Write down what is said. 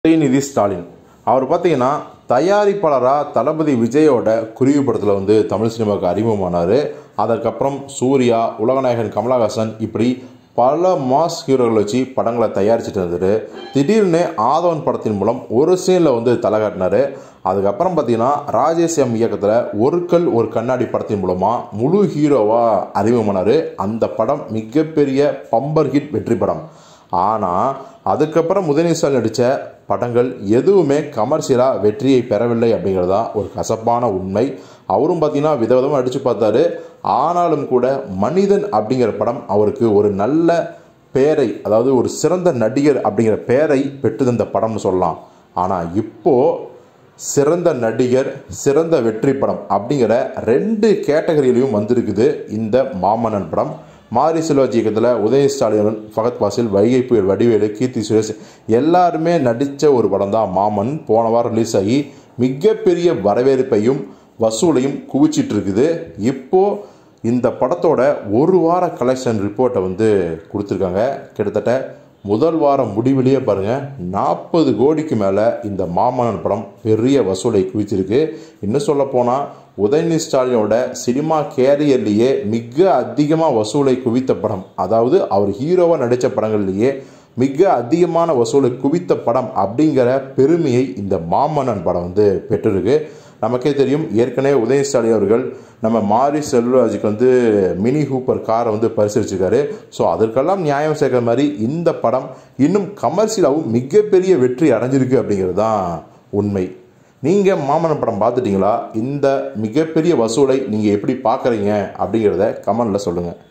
உதயநிதி ஸ்டாலின் அவர் பார்த்தீங்கன்னா தயாரிப்பாளராக தளபதி விஜயோட குருவி படத்தில் வந்து தமிழ் சினிமாவுக்கு அறிமுகமானார் அதற்கப்புறம் சூர்யா உலகநாயகன் கமலஹாசன் இப்படி பல மாஸ் ஹீரோகளை வச்சு படங்களை தயாரிச்சுட்டு இருந்தார் திடீர்னு ஆதவன் படத்தின் மூலம் ஒரு சீனில் வந்து தலை காட்டினார் அதுக்கப்புறம் பார்த்தீங்கன்னா ராஜேஷ் எம் இயக்கத்தில் ஒரு கல் ஒரு கண்ணாடி படத்தின் மூலமாக முழு ஹீரோவாக அறிமுகமானார் அந்த படம் மிகப்பெரிய பம்பர் ஹிட் வெற்றி படம் ஆனால் அதுக்கப்புறம் உதயநிதி ஸ்டாலின் நடித்த படங்கள் எதுவுமே கமர்ஷியலாக வெற்றியை பெறவில்லை அப்படிங்கிறது தான் ஒரு கசப்பான உண்மை அவரும் பார்த்தீங்கன்னா விதவிதமாக நடித்து பார்த்தாரு ஆனாலும் கூட மனிதன் அப்படிங்கிற படம் அவருக்கு ஒரு நல்ல பெயரை அதாவது ஒரு சிறந்த நடிகர் அப்படிங்கிற பெயரை பெற்று தந்த படம்னு சொல்லலாம் ஆனால் இப்போது சிறந்த நடிகர் சிறந்த வெற்றி படம் அப்படிங்கிற ரெண்டு கேட்டகரியிலையும் வந்திருக்குது இந்த மாமன்னன் படம் மாரி செல்வாஜி இயக்கத்தில் உதய ஸ்டாலின் ஃபகத் வாசில் வைகை புயல் வடிவேலு கீர்த்தி சுரேஷ் எல்லாருமே நடித்த ஒரு படம் தான் மாமன் போன வாரம் ரிலீஸ் ஆகி மிகப்பெரிய வரவேற்பையும் வசூலையும் குவிச்சிட்டு இருக்குது இப்போது இந்த படத்தோட ஒரு வார கலெக்ஷன் ரிப்போர்ட்டை வந்து கொடுத்துருக்காங்க கிட்டத்தட்ட முதல் வாரம் முடிவிலேயே பாருங்கள் நாற்பது கோடிக்கு மேலே இந்த மாமன்னன் படம் பெரிய வசூலை குவிச்சிருக்கு இன்னும் சொல்லப்போனால் உதயநிதி ஸ்டாலினோட சினிமா கேரியர்லேயே மிக அதிகமாக வசூலை குவித்த படம் அதாவது அவர் ஹீரோவாக நடித்த படங்கள்லேயே மிக அதிகமான வசூலை குவித்த படம் அப்படிங்கிற பெருமையை இந்த மாமன்னன் படம் வந்து பெற்றிருக்கு நமக்கே தெரியும் ஏற்கனவே உதய ஸ்டாலின் அவர்கள் நம்ம மாரி செல்வராஜுக்கு வந்து மினி ஹூப்பர் காரை வந்து பரிசீலிச்சிருக்காரு ஸோ அதற்கெல்லாம் நியாயம் சேர்க்குற மாதிரி இந்த படம் இன்னும் கமர்ஷியலாகவும் மிகப்பெரிய வெற்றி அடைஞ்சிருக்கு அப்படிங்கிறது தான் உண்மை நீங்கள் மாமன்னன் படம் பார்த்துட்டீங்களா இந்த மிகப்பெரிய வசூலை நீங்கள் எப்படி பார்க்குறீங்க அப்படிங்கிறத கமெண்டில் சொல்லுங்கள்